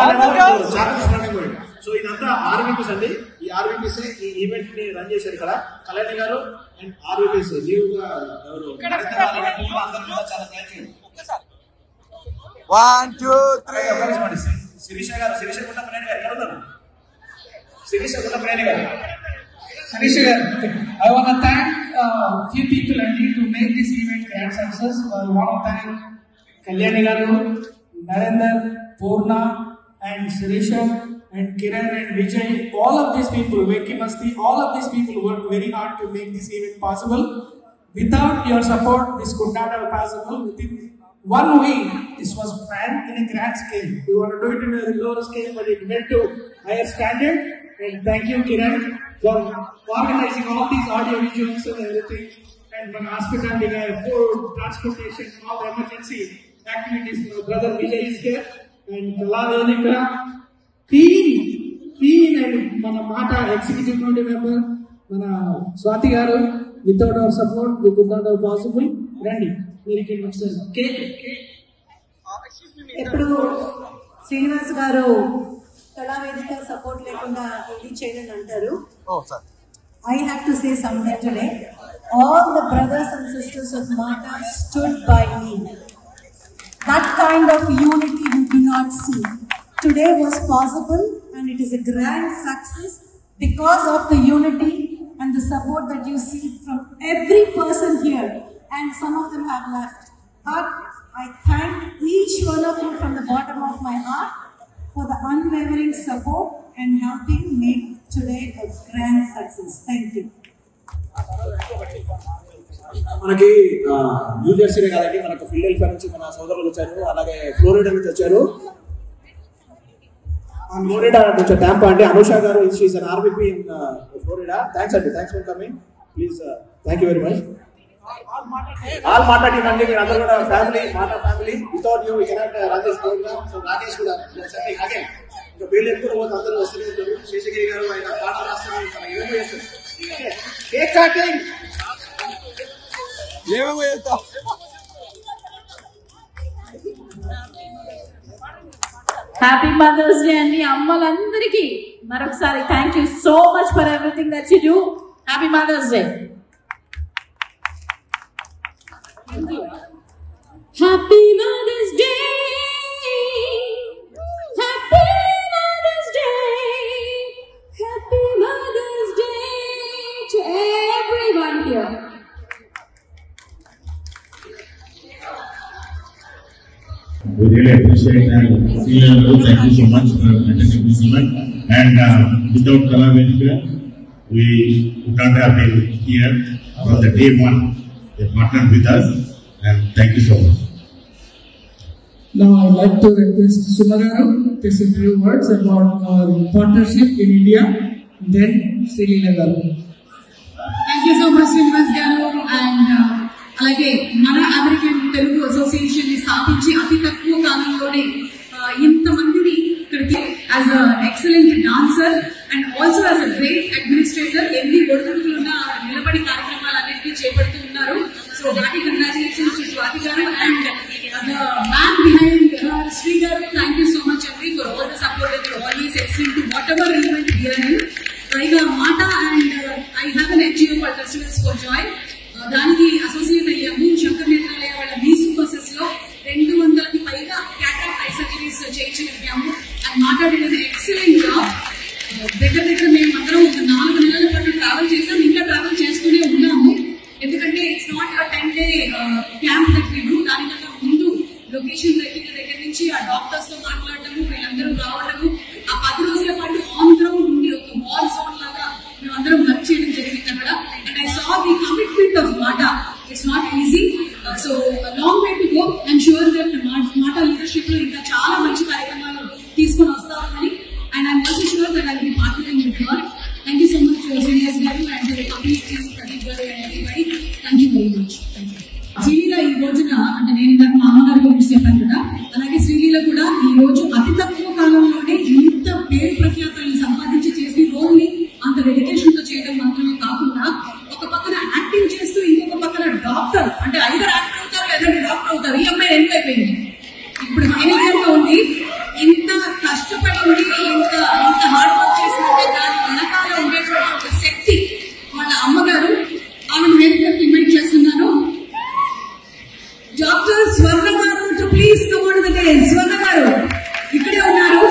So ఇదంతా RVPs అండి ఈ ఆర్వీపీస్ ఈ ఈవెంట్ ని రన్ చేశారు ఇక్కడ కళ్యాణి గారు అండ్ ఆర్వీపీస్ లీవ్ గా ఎవరు అందరూ కూడా చాలా thank you one two three Shirisha garu Shirisha గుండప్రేణి గారు ఎక్కడ ఉన్నారు శిరీష గుండప్రేణి గారు Harish garu, I want to thank uh, few people only to make this event grand success. I want to thank Kalyani garu, Narendra, Purna, and Sirisha, and Kiran and Vijay. All of these people, Venki Masti, all of these people worked very hard to make this event possible. Without your support, this could not have possible. Within one week, this was planned in a grand scale. We want to do it in a lower scale, but it went to higher standard. And thank you, Kiran, for organizing all these audio visuals and everything. And for hospitality, guy, food, transportation, all the emergency activities. My brother Vijay is here. And Kalavedika, team, team and మన మాట executive committee member మన Swathi garu without our support we could not possible రండి మీరు ఇక్కడికి వచ్చారు cake ఎప్పుడు శ్రీనివాస్ గారు కళావేదిక support లేకుండా ఏది చేయలేని అంటారు oh sir I have to say something today. All the brothers and sisters of Mata stood by me. That kind of unity you do not see. Today was possible and it is a grand success because of the unity and the support that you see from every person here. And some of them have left. But I thank each one of you from the bottom of my heart for the unwavering support and helping make today a grand success. Thank you. మనకి ఆ, new జెర్సీనే కాదండి మనకు ఫిల్డెల్ఫియా నుంచి మన సోదరులు వచ్చారు అలాగే Florida నుంచి వచ్చారు ఆ, ఫ్లోరిడా నుంచి టాంపా అండి Anusha garu she's an RBP in Florida thanks అండి thanks for coming please thank you very much all MATA team అండి మీరు అందరూ కూడా family MATA family without you cannot run this program so Rakesh కూడా అగైన్ ఇంకా పేర్లు ఎప్పుడు పోతే అందరూ వస్తూనే ఉంటారు శేషగిరి గారు ఆయన పాట రాస్తారు తన ఏమో చేస్తారు కేక్ కటింగ్ ఏమేమో చేస్తాం హ్యాపీ మదర్స్ డే అండి అమ్మలందరికీ మరొకసారి thank you so much for everything that you do happy mother's day happy mother's day happy mother's day happy mother's day to everyone here We really appreciate and see you. Thank you so much for attending this event. And uh, without Kala Vedika, we would not have been here from the day one. They partnered with us, and thank you so much. Now I'd like to request Sumagaru to say a few words about our partnership in India, then Sri Garu. Thank you so much Srinivas garu and అలాగే మన American Telugu association ని స్థాపించి అతి తక్కువ కాలంలోనే uh, ఇంతమందిని ఇక్కడికి as a excellent dancer and also as a great administrator ఎన్ని ఒడిదుడుకులున్న నిలబడి కార్యక్రమాలన్నింటినీ చేపడుతూ ఉన్నారు సో వాటి congratulations to Swathi garu and the man behind Sri garu thank you so much అండి for all the support and always excellent to whatever element here పైగా MATA and I have an NGO for festivals for joy దానికి associate అయ్యాము శంకర్ నేత్రాలయ వాళ్ళ మీసు buses లో రెండు వందలకి పైగా cataract eye surgeries చేయించగలిగాము అండ్ మాట్లాడినది ఎక్సలెంట్ జాబ్ దగ్గర దగ్గర మేము అందరం ఒక నాలుగు నెలల పాటు ట్రావెల్ చేసాం ఇంకా ట్రావెల్ చేస్తూనే ఉన్నాము ఎందుకంటే it's not a ten day camp that we do దానికన్నా ముందు లొకేషన్ దగ్గర దగ్గర నుంచి ఆ డాక్టర్స్ తో మాట్లాడటము వీళ్ళందరూ రావడము ఆ పది రోజుల పాటు ఆన్ గ్రౌండ్ ఉండి ఒక వాల్ జోన్ లాగా మేమందరం వర్క్ చేయడం జరిగింది అక్కడ and I saw the commitment of MATA it's not easy so long way to go I'm sure that MATA leadership లో ఇంకా చాలా మంచి కార్యక్రమాలు తీసుకొని వస్తామని and I'm also sure that I be partnering with her thank you so much seniors garu and complete team Pradeep garu and everybody thank you very much thank you Sreeleela ఈ రోజున అంటే నేను ఇందాక మా అమ్మగారి గురించి చెప్పాను కదా అలాగే శ్రీలీల కూడా ఈ రోజు అతి తక్కువ కాలంలోనే ఇంత పేరు ప్రఖ్యాతల్ని సంపాదించి చేసి రోల్ ని అంత డెడికేషన్ తో చేయడం మాత్రమే కాకుండా ఒక పక్కన యాక్టింగ్ చేస్తూ ఇంకొక పక్కన డాక్టర్ అంటే ఐదర్ యాక్టర్ అవుతారు లేదంటే డాక్టర్ అవుతారు ఈ అమ్మాయి ఎండ్ అయిపోయింది ఇప్పుడు ఫైనల్ ఇయర్ లో ఉంది ఇంత కష్టపడింది ఇంత ఇంత హార్డ్ వర్క్ చేసిందంటే దాని వెనకాల ఉండేటువంటి ఒక శక్తి వాళ్ళ అమ్మగారు ఆమెను వేదికకి ఇన్వైట్ చేస్తున్నాను doctor Swarna garu to please come out the day Swarna garu ఇక్కడే ఉన్నారు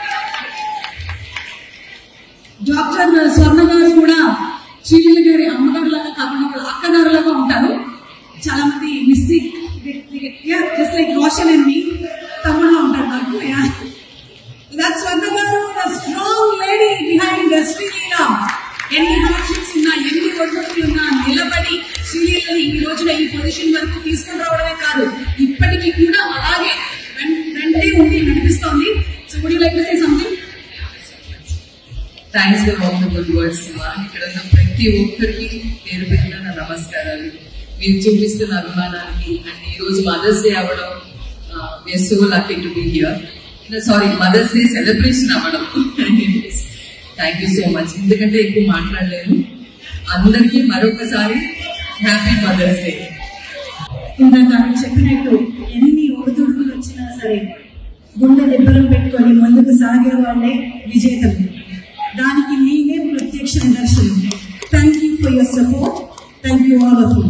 డాక్టర్ స్వర్ణ గారు కూడా శ్రీలీల గారి అమ్మగారు లాగా కాకుండా వాళ్ళ అక్కగారు లాగా ఉంటారు చాలా మంది mistake just like Roshan and మీ తమ్ముడుగా ఉంటారు నాకు దట్ స్వర్ణ గారు స్ట్రాంగ్ లేడీ బిహైండ్ శ్రీలీల ఎన్ని హార్డ్షిప్స్ ఉన్నా ఎన్ని ఒడిదుడుకులు ఉన్నా నిలబడి శ్రీలీలని ఈ రోజున ఈ పొజిషన్ వరకు తీసుకుని రావడమే కాదు ఇప్పటికీ కూడా అలాగే వెం- వెంటే ఉండి నడిపిస్తోంది so would you like to say something thanks for all the good words Shiva ఇక్కడ ఉన్న ప్రతి ఒక్కరికి పేరు పేరున నా నమస్కారాలు మీరు చూపిస్తున్న అభిమానానికి అండ్ ఈ రోజు మదర్స్ డే అవ్వడం we are so lucky to be here sorry mother's day celebration అవ్వడం థ్యాంక్ యూ సో మచ్ ఎందుకంటే ఎక్కువ మాట్లాడలేను అందరికీ మరొకసారి హ్యాపీ మదర్స్ డే ఇందాక ఆమె చెప్పినట్టు ఎన్ని ఒడిదుడుకులు వచ్చినా సరే గుండె నిబ్బరం పెట్టుకొని ముందుకు సాగే వాళ్ళే విజేతలు దానికి నేనే ప్రత్యక్ష నిదర్శనం thank you for your support thank you all of you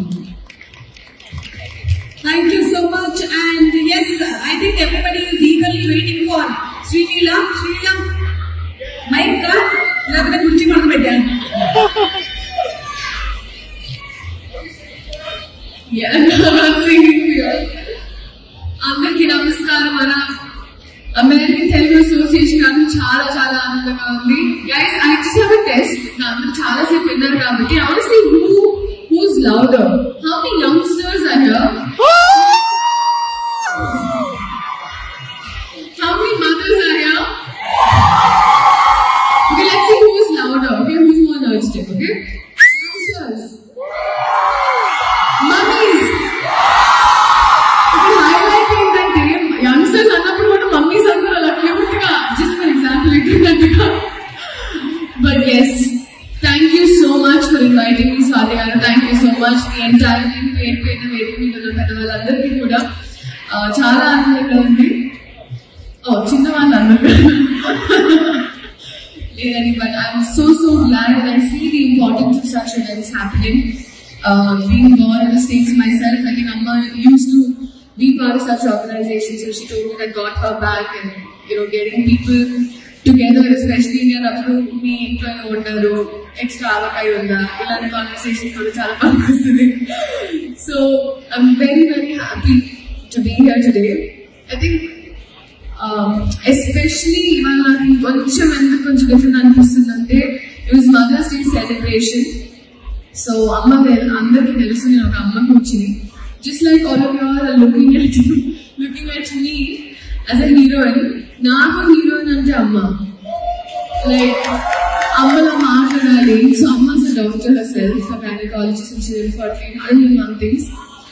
Thank you so much. And yes, I think everybody is eagerly waiting for Srila. Srila, mic కా లేకపోతే కుర్చీ మనం పెట్టాను అందరికీ నమస్కారం మన అమెరికన్ తెలుగు అసోసియేషన్ నాకు చాలా చాలా ఆనందంగా ఉంది guys I just have test అందరూ చాలా సేపు విన్నారు కాబట్టి I want see who who's louder how many youngsters are here how many mothers are here Okay, let's see who is louder. Okay, who's more energetic. Okay, youngsters, mummies. ఇప్పుడు highlight ఏంటంటే youngsters అన్నప్పుడు కూడా mummies అందరూ అలా cute గా just for example ఇట్టున్నట్టుగా but yes thank you so much for inviting me Swathi garu thank you so much మీ entire team పేరు పేరు వేదిక మీద ఉన్న పెద్దవాళ్ళందరికీ కూడా ఆ, చాలా ఆనందంగా ఉంది ఓ చిన్నవాళ్ళు అందరూ లేదని but I'm so so glad and I see the importance of such events happening. Uh, being born in the States myself, I think Amma used to be part of such organizations, so she told me that got her back and, you know, getting people together, especially in your అప్పుడు మీ ఇంట్లో ఉన్నారు extra ఆవకాయ ఉందా ఇలాంటి conversation కూడా చాలా బాగా వస్తుంది so I'm very very happy to be here today I think especially ఇవాళ నాకు కొంచెం ఎందుకు కొంచెం డిఫరెంట్ అనిపిస్తుంది అంటే it was mother's day celebration so అమ్మ తె- అందరికీ తెలుసు నేను ఒక అమ్మ కూర్చుని just like all of you're looking at looking at me as a heroine నాకు హీరోయిన్ అంటే అమ్మ లైక్ అమ్మలా మాట్లాడాలి సో అమ్మ doctor self gynaecologist infertile and one things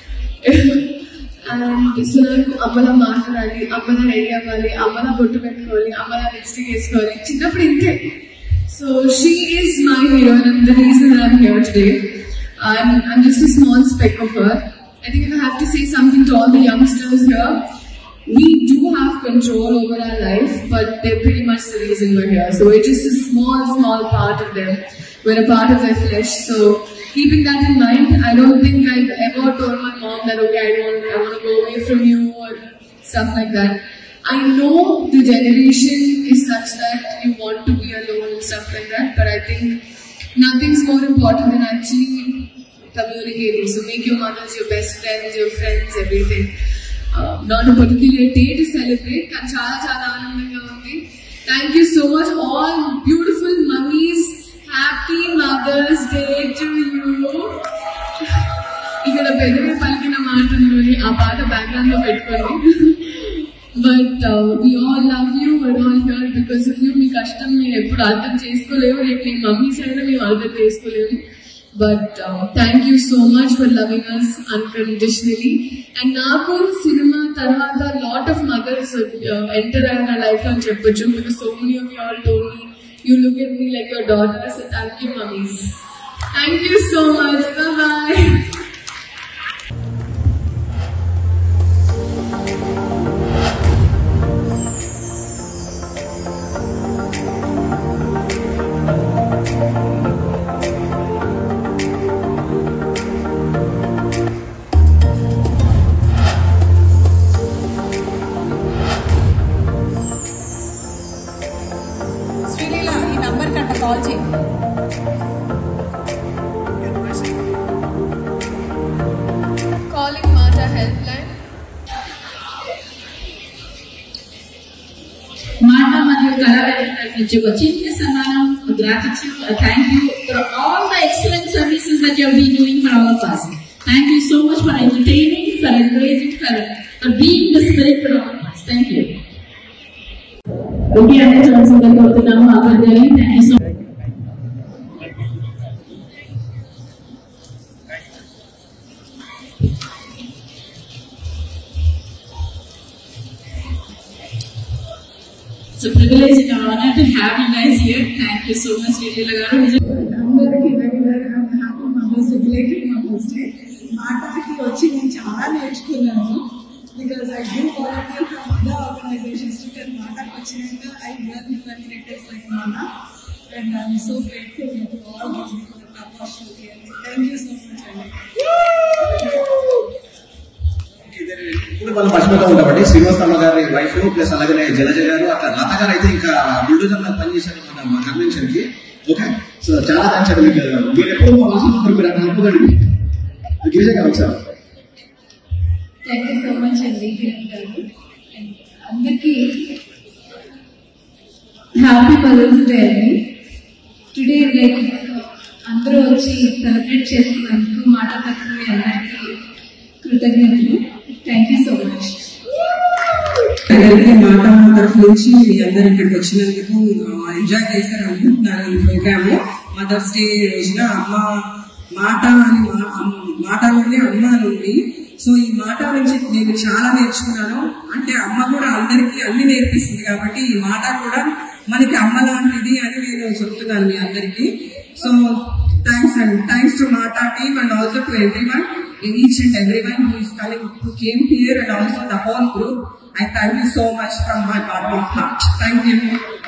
and so నాకు అమ్మలా మాట్లాడాలి అమ్మలా రెడీ అవ్వాలి అమ్మలా బొట్టు పెట్టుకోవాలి అమ్మలా లిప్స్టిక్ వేసుకోవాలి చిన్నప్పుడు ఇంతే so she is my hero and the reason I'm here today I'm, I'm just a small speck of her. I think if I have to say something to all the youngsters here, we do have control over our life, but they're pretty much the reason we're here. So we're just a small, small part of them. We're a part of their flesh. So keeping that in mind, I don't think I've ever told my mom that okay, I don't, I want to go away from you or stuff like that. I know the generation is such that you want to be alone and stuff like that, but I think nothing's more important than actually communicating. So make your mothers your best friends, your friends, everything. Uh, not a particular day to celebrate, కానీ చాలా చాలా ఆనందంగా ఉంది thank you so much all beautiful mummies happy mother's day to you ఇక్కడ పెద్దగా పలికిన మాటల్లోని ఆ పాట బ్యాక్గ్రౌండ్ లో పెట్టుకోండి but we all love you we're all here because of you మీ కష్టం మీరు ఎప్పుడు అర్థం చేసుకోలేవు రేపు మీ మమ్మీస్ అయినా మేము అర్థం చేసుకోలేము but thank you so much for loving us unconditionally and నాకు సినిమా తర్వాత లాట్ ఆఫ్ మదర్స్ ఎంటర్ అయిన నా లైఫ్ అని చెప్పొచ్చు because so many of you all told me you look at me like your daughters thank you mummies thank you so much bye helpline. మాట మరియు కళావేదిక నుంచి ఒక చిన్న సన్మానం gratitude thank you for all the excellent services that you been doing for all of us thank you so much for entertaining for encouraging for for being the spirit for all of us thank you okay అంటే చూడాల్సిందిగా కోరుతున్నాము ఆకర్ గారి thank you so It's a privilege and an honor to have you guys here. Thank you so much, Sridhila garu. అందరికీ very very happy mothers related mother's day మాటకి వచ్చి నేను చాలా నేర్చుకున్నాను because I do volunteer from other organisations return మాటకు వచ్చినాక I learn from cricketers like మాన and I'm so grateful to all this opportunity అండి థ్యాంక్ యూ సో మచ్ అండి ఇప్పుడు మనం మర్చిపోతూ ఉంటామండి శ్రీనివాసమ్మ గారి వైఫ్ ప్లస్ అలాగే జలజ గారు అట్లా లత గారు అయితే ఇంకా బుల్డోజర్ లాగా పనిచేశారు మన మా కన్వెన్షన్ కి ఓకే సో చాలా థ్యాంక్స్ అండి మీకు మీరు ఎప్పుడు మా వాసన ఉంటారు మీరు అట్లా అనుకోదండి గిరిజ గారు ఒకసారి థ్యాంక్ యూ సో మచ్ అండి కిరణ్ గారు And అందరికీ హ్యాపీ మదర్స్ డే అండి టుడే లైక్ అందరూ వచ్చి సెలబ్రేట్ చేసుకున్నందుకు మాట తక్కువ మీ అందరికీ కృతజ్ఞతలు థ్యాంక్ యూ సో మచ్ అందరికీ మాట తరఫు నుంచి మీ అందరు ఇక్కడికి వచ్చినందుకు ఎంజాయ్ చేశారు అనుకుంటున్నాను ఈ ప్రోగ్రామ్ లో మదర్స్ డే రోజున అమ్మ మాట అని మా- అమ్మ- మాటలోనే అమ్మ అని ఉంది సో ఈ మాట నుంచి నేను చాలా నేర్చుకున్నాను అంటే అమ్మ కూడా అందరికీ అన్ని నేర్పిస్తుంది కాబట్టి ఈ మాట కూడా మనకి అమ్మ లాంటిది అని నేను చెప్తున్నాను మీ అందరికీ so thanks and thanks to MATA team and also to everyone each and everyone who is coming who came here and also the whole group I thank you so much from my bottom of heart thank you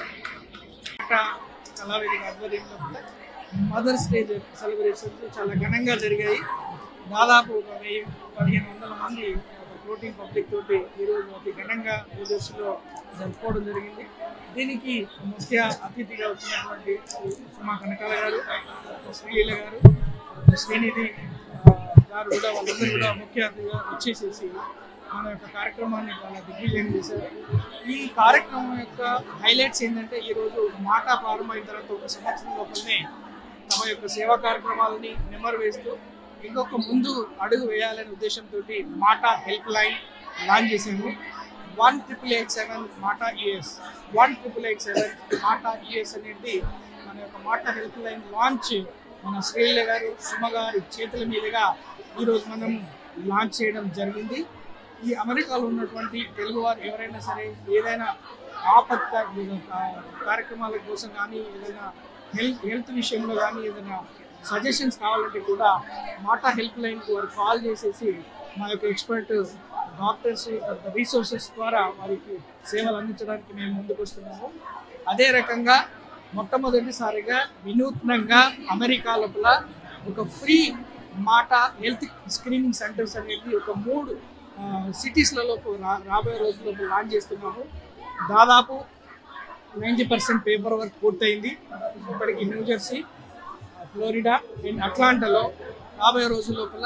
Kalavedika ఆధ్వర్యంలో mother's day celebrations చాలా ఘనంగా జరిగాయి దాదాపు ఒక వెయ్యి పదిహేను వందల మంది ఒక ఫ్లోటింగ్ పబ్లిక్ తోటి ఈరోజు అతి ఘనంగా న్యూజెర్సీలో జరుపుకోవడం జరిగింది దీనికి ముఖ్య అతిథిగా వచ్చినటువంటి సుమా కనకాల గారు శ్రీలీల గారు శ్రీనిధి ఆ, గారు కూడా వాళ్ళందరూ కూడా ముఖ్య అతిథిగా వచ్చేసేసి మన యొక్క కార్యక్రమాన్ని చాలా దిగ్విజయం చేశారు ఈ కార్యక్రమం యొక్క హైలైట్స్ ఏంటంటే ఈరోజు మాట ప్రారంభమైన తర్వాత ఒక సంవత్సరం లోపలనే తమ యొక్క సేవా కార్యక్రమాలని నెమరు వేస్తూ ఇంకొక ముందు అడుగు వేయాలనే ఉద్దేశంతో మాట హెల్ప్ లైన్ లాంచ్ చేశాము one triple eight seven MATA US one triple eight seven MATA US అనేది మన యొక్క మాట హెల్ప్ లైన్ లాంచ్ మన శ్రీల గారు సుమ గారి చేతుల మీదుగా ఈరోజు మనం లాంచ్ చేయడం జరిగింది ఈ అమెరికాలో ఉన్నటువంటి తెలుగువారు ఎవరైనా సరే ఏదైనా ఆపత్త కార్యక్రమాల కోసం కానీ ఏదైనా హెల్త్ హెల్త్ విషయంలో కానీ ఏదైనా సజెషన్స్ కావాలంటే కూడా మాటా హెల్ప్ లైన్కి వారు కాల్ చేసేసి మా యొక్క ఎక్స్పర్ట్ డాక్టర్స్ రీసోర్సెస్ ద్వారా వారికి సేవలు అందించడానికి మేము ముందుకు వస్తున్నాము అదే రకంగా మొట్టమొదటిసారిగా వినూత్నంగా అమెరికా లోపల ఒక ఫ్రీ మాట హెల్త్ స్క్రీనింగ్ సెంటర్స్ అనేది ఒక మూడు సిటీస్లలో రాబోయే రోజుల్లో లాంచ్ చేస్తున్నాము దాదాపు నైంటీ పర్సెంట్ పేపర్ వర్క్ పూర్తయింది ఇప్పటికి న్యూజెర్సీ ఫ్లోరిడా అండ్ అట్లాంటాలో రాబోయే రోజుల లోపల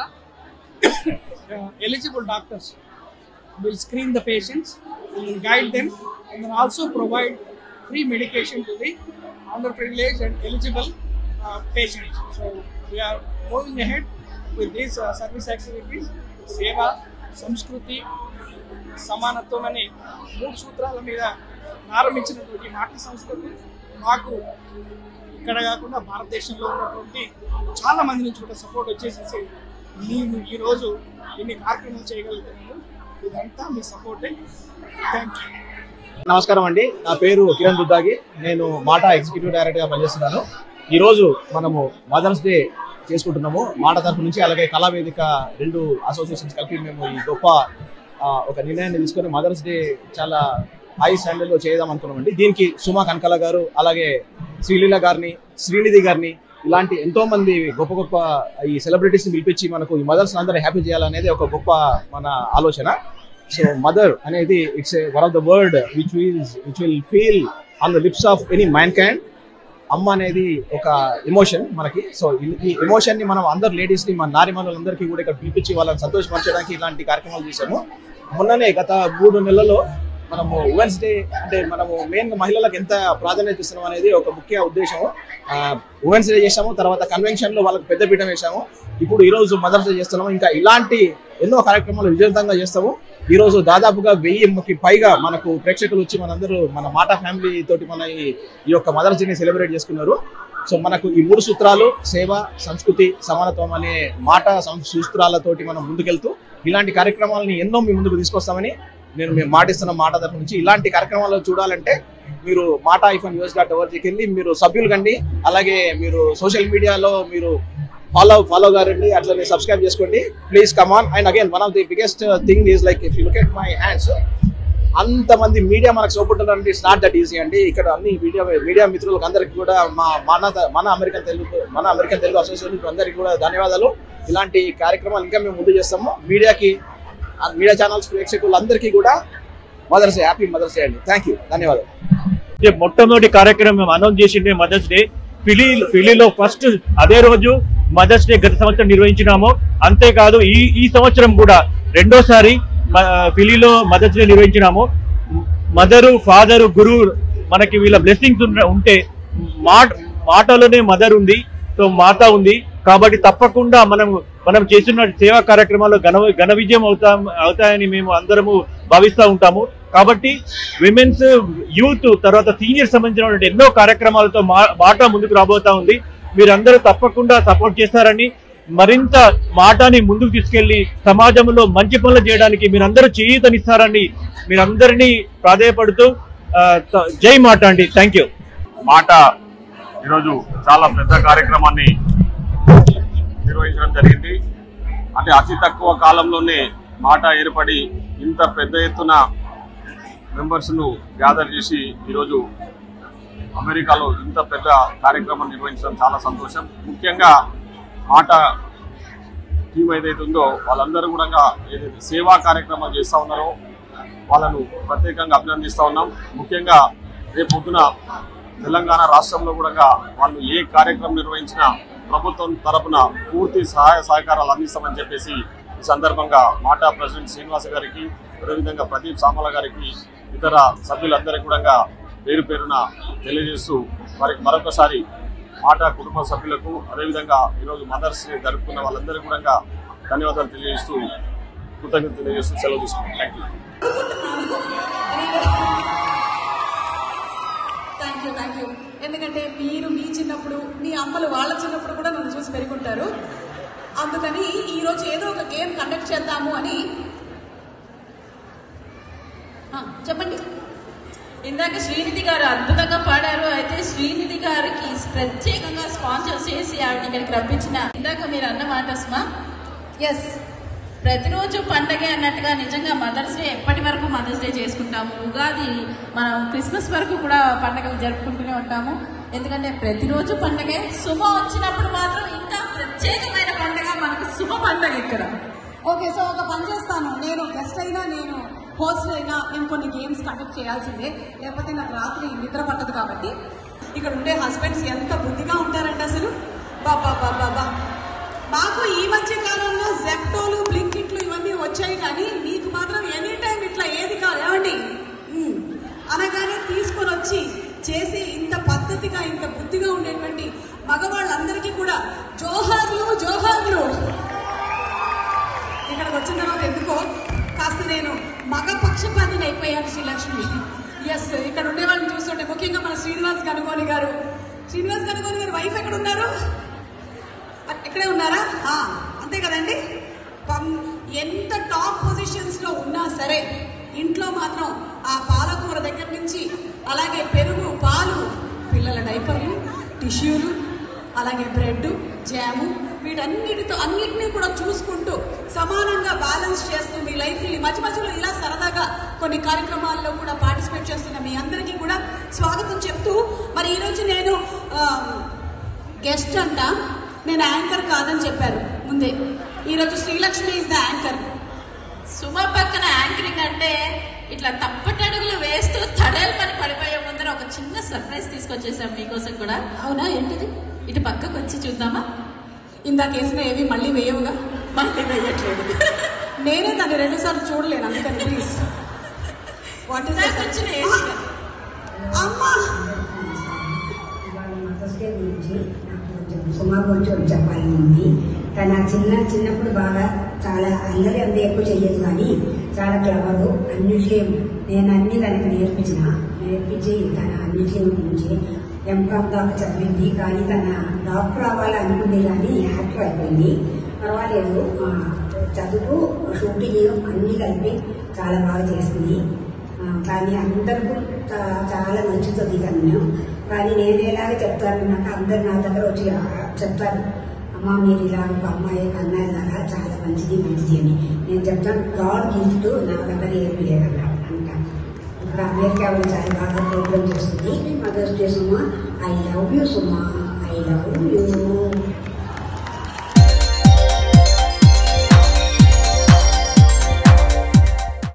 eligible doctors will screen the patients, will guide them, and then also provide free medication to the underprivileged and eligible uh, patients. So we are moving ahead with these uh, service activities. సేవ సంస్కృతి సమానత్వం అనే మూడు సూత్రాల మీద ప్రారంభించినటువంటి నాట్య సంస్కృతి మాకు ఇక్కడ కాకుండా భారతదేశంలో ఉన్నటువంటి చాలా మంది నుంచి కూడా సపోర్ట్ వచ్చేసేసి మేము ఈరోజు ఇన్ని కార్యక్రమాలు చేయగలుగుతున్నాము ఇదంతా మీ సపోర్టే థ్యాంక్ యూ నమస్కారం అండి నా పేరు కిరణ్ దుద్దాగి నేను మాటా ఎగ్జిక్యూటివ్ డైరెక్టర్ గా పనిచేస్తున్నాను ఈ రోజు మనము మదర్స్ డే చేసుకుంటున్నాము మాట తరఫు నుంచి అలాగే కళావేదిక రెండు అసోసియేషన్స్ కలిపి మేము ఈ గొప్ప ఆ, ఒక నిర్ణయాన్ని తీసుకొని మదర్స్ డే చాలా హై స్టాండర్డ్ లో చేద్దాం అనుకున్నామండి దీనికి సుమా కనకల గారు అలాగే శ్రీలీల గారిని శ్రీనిధి గారిని ఇలాంటి ఎంతో మంది గొప్ప గొప్ప ఈ సెలబ్రిటీస్ ని పిలిపించి మనకు ఈ మదర్స్ అందరూ హ్యాపీ చేయాలనేది ఒక గొప్ప మన ఆలోచన సో మదర్ అనేది it's one of the word which will which will feel on the lips of any man can అమ్మ అనేది ఒక ఎమోషన్ మనకి సో ఈ- ఈ ఎమోషన్ ని మనం అందరు లేడీస్ ని మన నారిమణులందరికీ కూడా ఇక్కడ పిలిపించి వాళ్ళని సంతోషపరచడానికి ఇలాంటి కార్యక్రమాలు చేశాము మొన్ననే గత మూడు నెలల్లో మనము ఉమెన్స్ డే అంటే మనము మెయిన్ మహిళలకు ఎంత ప్రాధాన్యత ఇస్తున్నాం అనేది ఒక ముఖ్య ఉద్దేశం ఉమెన్స్ డే చేసాము తర్వాత కన్వెన్షన్ లో వాళ్ళకి పెద్ద పీఠం వేసాము ఇప్పుడు ఈ రోజు మదర్స్ డే చేస్తున్నాము ఇంకా ఇలాంటి ఎన్నో కార్యక్రమాలు విజయవంతంగా చేస్తాము ఈ రోజు దాదాపుగా వెయ్యికి పైగా మనకు ప్రేక్షకులు వచ్చి మనందరూ మన మాట ఫ్యామిలీ తోటి మన ఈ- ఈ యొక్క మదర్స్ డేని సెలబ్రేట్ చేసుకున్నారు సో మనకు ఈ మూడు సూత్రాలు సేవ సంస్కృతి సమానత్వం అనే మాట సం- సూత్రాలతోటి మనం ముందుకెళ్తూ ఇలాంటి కార్యక్రమాలని ఎన్నో మీ ముందుకు తీసుకొస్తామని నేను మేము మాటిస్తున్న మాట తరఫు నుంచి ఇలాంటి కార్యక్రమాలు చూడాలంటే మీరు మాట ఐఫోన్ యూఎస్ డాట్ ఓవర్జీకి వెళ్ళి మీరు సభ్యులు కండి అలాగే మీరు సోషల్ మీడియాలో మీరు ఫాలో ఫాలో గారండి అట్లనే సబ్స్క్రైబ్ చేసుకోండి please come on and again one of the biggest thing is like if you look at my hands అంతమంది మీడియా మనకు సపోర్ట్ అంటే ఇట్స్ నాట్ దట్ ఈజీ అండి ఇక్కడ అన్ని మీడియా మీడియా మిత్రులకు అందరికి కూడా మా మన మన అమెరికన్ తెలుగు మన అమెరికన్ తెలుగు అసోసియేషన్ అందరికి కూడా ధన్యవాదాలు ఇలాంటి కార్యక్రమాలు ఇంకా మేము ముందు చేస్తాము మీడియాకి మీడియా ఛానల్స్ ప్రేక్షకులందరికీ కూడా mother's day happy mother's day అండి థ్యాంక్ యూ ధన్యవాదాలు ఇది మొట్టమొదటి కార్యక్రమం అనౌన్స్ చేసింది మదర్స్ డే ఫిలీ ఫిలీలో ఫస్ట్ అదే రోజు మదర్స్ డే గత సంవత్సరం నిర్వహించినాము అంతేకాదు ఈ ఈ సంవత్సరం కూడా రెండోసారి మ- ఫిలీలో మదర్స్ డే నిర్వహించినాము మదరు ఫాదరు గురువు మనకి వీళ్ళ బ్లెస్సింగ్స్ ఉంటే మాట మాటలోనే మదర్ ఉంది సో మాత ఉంది కాబట్టి తప్పకుండా మనం మనం చేస్తున్న సేవా కార్యక్రమాల్లో ఘన ఘన విజయం అవుతాం అవుతాయని మేము అందరము భావిస్తూ ఉంటాము కాబట్టి విమెన్స్ యూత్ తర్వాత సీనియర్ సంబంధించినటువంటి ఎన్నో కార్యక్రమాలతో మా- మాట ముందుకు రాబోతా ఉంది మీరందరూ తప్పకుండా సపోర్ట్ చేస్తారని మరింత మాటని ముందుకు తీసుకెళ్లి సమాజంలో మంచి పనులు చేయడానికి మీరందరూ చేయూతనిస్తారని మీరందరినీ ప్రాధాయపడుతూ ఆ, త- జై మాట అండి థ్యాంక్ యూ మాట ఈరోజు చాలా పెద్ద కార్యక్రమాన్ని నిర్వహించడం జరిగింది అంటే అతి తక్కువ కాలంలోనే మాట ఏర్పడి ఇంత పెద్ద ఎత్తున మెంబర్స్ను గ్యాదర్ చేసి ఈరోజు అమెరికాలో ఇంత పెద్ద కార్యక్రమం నిర్వహించడం చాలా సంతోషం ముఖ్యంగా మాట టీం ఏదైతే ఉందో వాళ్ళందరూ కూడా ఏదైతే సేవా కార్యక్రమాలు చేస్తూ ఉన్నారో వాళ్ళను ప్రత్యేకంగా అభినందిస్తూ ఉన్నాం ముఖ్యంగా రేపు పొద్దున తెలంగాణ రాష్ట్రంలో కూడా వాళ్ళు ఏ కార్యక్రమం నిర్వహించినా ప్రభుత్వం తరపున పూర్తి సహాయ సహకారాలు అందిస్తామని చెప్పేసి ఈ సందర్భంగా మాటా ప్రెసిడెంట్ శ్రీనివాస గారికి అదేవిధంగా ప్రదీప్ సామల గారికి ఇతర సభ్యులందరికీ కూడా పేరు పేరున తెలియజేస్తూ వారికి మరొకసారి మాట కుటుంబ సభ్యులకు అదేవిధంగా ఈరోజు మదర్స్ డే జరుపుకున్న వాళ్ళందరికీ కూడా ధన్యవాదాలు తెలియజేస్తూ కృతజ్ఞత తెలియజేస్తూ సెలవు తీసుకున్నాం thank you thank you thank you ఎందుకంటే మీరు మీ చిన్నప్పుడు మీ అమ్మలు వాళ్ళ చిన్నప్పుడు కూడా నన్ను చూసి పెరుగుంటారు అందుకని ఈ రోజు ఏదో ఒక గేమ్ కండక్ట్ చేద్దాము అని ఆ, చెప్పండి ఇందాక శ్రీనిధి గారు అద్భుతంగా పాడారు అయితే శ్రీనిధి గారికి ప్రత్యేకంగా స్పాన్సర్ చేసి ఆవిడ ఇక్కడికి రప్పించిన ఇందాక మీరు అన్న మాట సుమా ఎస్ ప్రతిరోజు పండగే అన్నట్టుగా నిజంగా మదర్స్ డే ఎప్పటి వరకు మదర్స్ డే చేసుకుంటాము ఉగాది మనం క్రిస్మస్ వరకు కూడా పండగలు జరుపుకుంటూనే ఉంటాము ఎందుకంటే ప్రతిరోజు పండగే శుభ వచ్చినప్పుడు మాత్రం ఇంకా ప్రత్యేకమైన పండగ మనకు శుభ పండగ ఇక్కడ ఓకే సో ఒక పని చేస్తాను నేను గెస్ట్ అయినా నేను హోస్ట్ అయినా నేను కొన్ని గేమ్స్ కండక్ట్ చేయాల్సిందే లేకపోతే నాకు రాత్రి నిద్ర పట్టదు కాబట్టి ఇక్కడ ఉండే హస్బెండ్స్ ఎంత బుద్ధిగా ఉంటారంటే అసలు బాబా బాబా బా మాకు ఈ మధ్య కాలంలో జెప్టోలు బ్లింకిట్లు ఇవన్నీ వచ్చాయి కానీ మీకు మాత్రం ఎనీ టైం ఇట్లా ఏది కాదు ఏమండి ఉమ్. అనగానే తీసుకొని వచ్చి చేసి ఇంత పద్ధతిగా ఇంత బుద్ధిగా ఉండేటువంటి మగవాళ్ళందరికీ కూడా జోహార్లు జోహార్లు ఇక్కడికి వచ్చిన తర్వాత ఎందుకో కాస్త నేను మగ పక్షపాతిని అయిపోయాను శ్రీలక్ష్మి ఎస్ ఇక్కడ ఉండే వాళ్ళని చూస్తుంటే ముఖ్యంగా మన శ్రీనివాస్ గనుగోని గారు శ్రీనివాస్ గనుగోని గారు వైఫ్ ఎక్కడ ఉన్నారు అ- ఇక్కడే ఉన్నారా ఆ, అంతే కదండి పం- ఎంత టాప్ పొజిషన్స్ లో ఉన్నా సరే ఇంట్లో మాత్రం ఆ పాలకూర దగ్గర నుంచి అలాగే పెరుగు పాలు పిల్లల డైపర్లు టిష్యూలు అలాగే బ్రెడ్ జాము వీటన్నిటితో అన్నిటినీ కూడా చూసుకుంటూ సమానంగా బ్యాలెన్స్ చేస్తూ మీ లైఫ్ ని మధ్య మధ్యలో ఇలా సరదాగా కొన్ని కార్యక్రమాల్లో కూడా పార్టిసిపేట్ చేస్తున్న మీ అందరికీ కూడా స్వాగతం చెప్తూ మరి ఈరోజు నేను గెస్ట్ అంట నేను యాంకర్ కాదని చెప్పారు ముందే ఈరోజు Srilakshmi is the anchor Suma పక్కన యాంకరింగ్ అంటే ఇట్లా తప్పటడుగులు వేస్తూ తడేలు పని పడిపోయే ముందర ఒక చిన్న సర్ప్రైజ్ తీసుకొచ్చేసాం మీకోసం కూడా అవునా ఏంటిది ఇటు పక్కకు వచ్చి చూద్దామా ఇందాక వేసిన ఏవి మళ్ళీ వేయవుగా మళ్ళీ వేయట్లేదు నేనే దాన్ని రెండు సార్లు చూడలేను అందుకని ప్లీజ్ వాట్ ఇస్ నాకు వచ్చిన ఏది? అమ్మా మదర్స్ డే గురించి నాకు కొంచెం సుమా గురించి ఒకటి చెప్పాలని ఉంది తన చిన్న చిన్నప్పుడు బాగా చాలా అందరి అంత ఎక్కువ చెయ్యదు కానీ చాలా క్లవరు అన్నిటికీ నేను అన్ని తనకి నేర్పించిన నేర్పించి తన అన్నిటి గురించి ఎంకామ్ దాకా చదివింది కానీ తన డాక్టర్ అవ్వాలి అనుకుంది కానీ యాక్టర్ అయిపోయింది పర్వాలేదు ఆ, చదువు షూటింగ్ అన్ని కలిపి చాలా బాగా చేసింది ఆ, కానీ అందరికీ చా- చాలా నచ్చుతుంది తను కానీ నేను ఎలాగ చెప్తాను నాకు అందరు నా దగ్గర వచ్చి ఆ- చెప్తారు అమ్మ మీరు ఇలా ఒక అమ్మాయి ఒక అన్నయ్య లాగా చాలా మంచిది మంచిది అని నేను చెప్తాను గాడ్ గిఫ్ట్ నా దగ్గర ఏమి లేదన్నా అంటాను ఇప్పుడు అమెరికాలో చాలా బాగా ప్రోగ్రామ్ చేస్తుంది mother's day Suma I love you Suma I love you